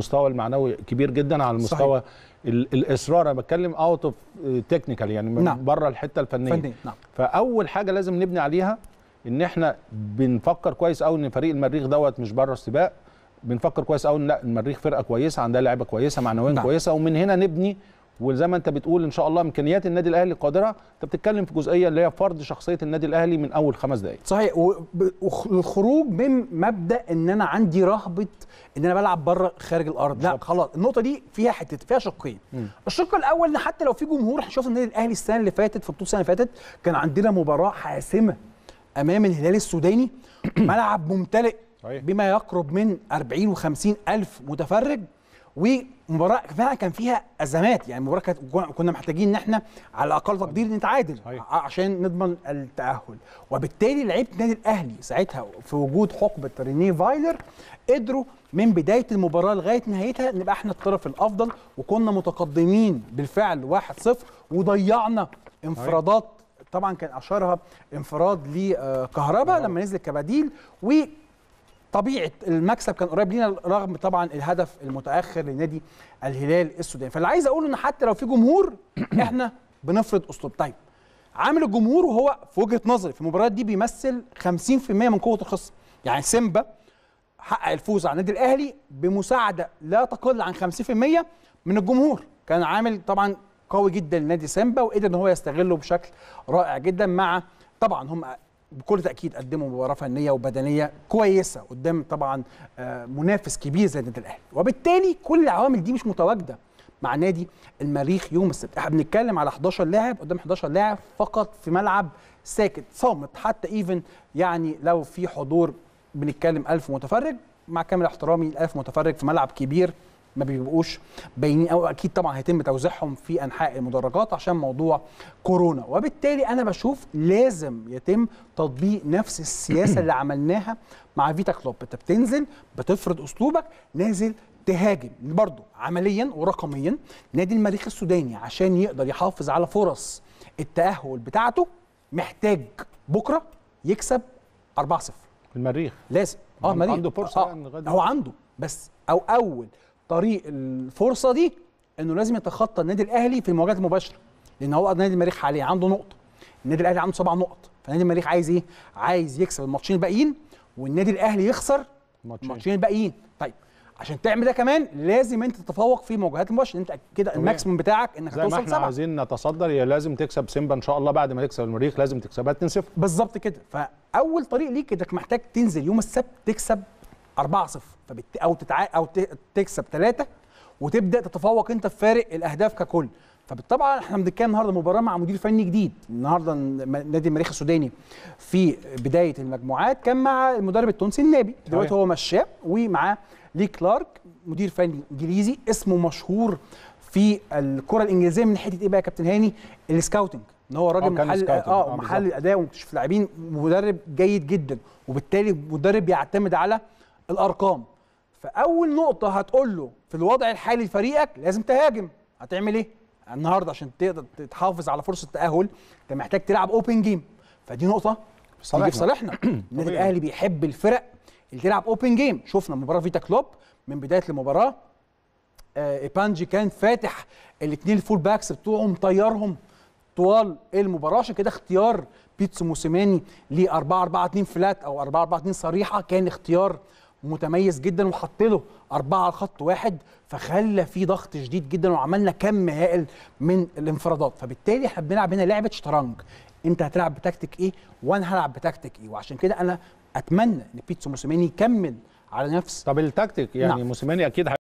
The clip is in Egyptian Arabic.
المستوى المعنوي كبير جدا على المستوى ال- الاصرار انا بتكلم اوت اوف تكنيكال يعني من نعم. بره الحته الفنيه فنيا نعم فاول حاجه لازم نبني عليها ان احنا بنفكر كويس قوي ان فريق المريخ دوت مش بره السباق بنفكر كويس قوي ان لا المريخ فرقه كويسه عندها لعيبه كويسه معنويا نعم. كويسه ومن هنا نبني وزي ما انت بتقول ان شاء الله امكانيات النادي الاهلي قادره انت بتتكلم في جزئيه اللي هي فرض شخصيه النادي الاهلي من اول خمس دقائق صحيح وب- وخ- والخروج من مبدا ان انا عندي رهبه ان انا بلعب بره خارج الارض لا بالظبط. خلاص النقطه دي فيها حته فيها شقين الشق الاول ان حتى لو في جمهور احنا شفنا النادي الاهلي السنه اللي فاتت في بطوله السنه اللي فاتت كان عندنا مباراه حاسمه امام الهلال السوداني ملعب ممتلئ صحيح. بما يقرب من 40 و50 الف متفرج ومباراه فعلا كان فيها ازمات يعني المباراه كانت كنا محتاجين ان احنا على اقل تقدير نتعادل صحيح. ع- عشان نضمن التاهل وبالتالي لعيبه النادي الاهلي ساعتها في وجود حقبه رينيه فايلر قدروا من بدايه المباراه لغايه نهايتها نبقى احنا الطرف الافضل وكنا متقدمين بالفعل 1-0 وضيعنا انفرادات طبعا كان اشهرها انفراد لكهربا لما نزل كبديل و طبيعه المكسب كان قريب لينا رغم طبعا الهدف المتاخر لنادي الهلال السوداني فاللي عايز اقوله ان حتى لو في جمهور احنا بنفرض اسلوب طيب عامل الجمهور وهو في وجهه نظري في المباريات دي بيمثل 50% من قوه الخصم يعني سيمبا حقق الفوز على النادي الاهلي بمساعده لا تقل عن 50% من الجمهور كان عامل طبعا قوي جدا لنادي سيمبا وقدر ان هو يستغله بشكل رائع جدا مع طبعا هم بكل تاكيد قدموا مباراه فنيه وبدنيه كويسه قدام طبعا آه، منافس كبير زي النادي الاهلي وبالتالي كل العوامل دي مش متواجده مع نادي المريخ يوم السبت احنا بنتكلم على 11 لاعب قدام 11 لاعب فقط في ملعب ساكت صامت حتى ايفن يعني لو في حضور بنتكلم 1000 متفرج مع كامل احترامي ال 1000 متفرج في ملعب كبير ما بيبقوش باينين او اكيد طبعا هيتم توزيعهم في انحاء المدرجات عشان موضوع كورونا وبالتالي انا بشوف لازم يتم تطبيق نفس السياسه اللي عملناها مع فيتا كلوب انت بتنزل بتفرض اسلوبك نازل تهاجم برضه عمليا ورقميا نادي المريخ السوداني عشان يقدر يحافظ على فرص التاهل بتاعته محتاج بكره يكسب 4-0 المريخ لازم اه عنده- المريخ عنده فرصة آه يعني لغاية هو دلوقتي. عنده بس او اول طريق الفرصه دي انه لازم يتخطى النادي الاهلي في المواجهات المباشره لان هو نادي المريخ حاليا عنده نقطه النادي الاهلي عنده سبع نقط فنادي المريخ عايز ايه عايز يكسب الماتشين الباقيين والنادي الاهلي يخسر ماتشين. الماتشين الباقيين طيب عشان تعمل ده كمان لازم انت تتفوق في المواجهات المباشره انت كده الماكسيموم بتاعك انك زي ما هتوصل احنا سبعه عايزين نتصدر هي لازم تكسب سيمبا ان شاء الله بعد ما تكسب المريخ لازم تكسبها 2-0 بالظبط كده فاول طريق ليك انك محتاج تنزل يوم السبت تكسب 4-0 فبت... او تتع... او ت... تكسب 3 وتبدا تتفوق انت في فارق الاهداف ككل فبالطبع احنا بنتكلم النهارده مباراه مع مدير فني جديد النهارده م- نادي المريخ السوداني في بدايه المجموعات كان مع المدرب التونسي النابي دلوقتي صحيح. هو مشاه ومعاه لي كلارك مدير فني انجليزي اسمه مشهور في الكره الانجليزيه من حته ايه بقى يا كابتن هاني السكاوتنج ان هو راجل آه، كان محل سكاوتنج. اه آه، محل بالظبط. اداء ومكتشف لاعبين مدرب جيد جدا وبالتالي مدرب بيعتمد على الارقام فاول نقطه هتقول له في الوضع الحالي لفريقك لازم تهاجم هتعمل ايه النهارده عشان تقدر تحافظ على فرصه التاهل انت محتاج تلعب اوبن جيم فدي نقطه صالحنا. تيجي في صالحنا النادي طبيعي. الاهلي بيحب الفرق اللي تلعب اوبن جيم شفنا مباراه فيتا كلوب من بدايه المباراه آه، ايبانجي كان فاتح الاثنين الفول باكس بتوعه مطيرهم طوال المباراه عشان كده اختيار بيتسو موسيماني ل 4 4 2 فلات او 4 4 2 صريحه كان اختيار متميز جدا وحط له أربعة على خط واحد فخلى في ضغط شديد جدا وعملنا كم هائل من الانفرادات فبالتالي احنا بنلعب هنا لعبه شطرنج انت هتلعب بتكتيك ايه وانا هلعب بتكتيك ايه وعشان كده انا اتمنى ان بيتسو موسيماني يكمل على نفس طب التكتيك يعني نعم. موسيماني اكيد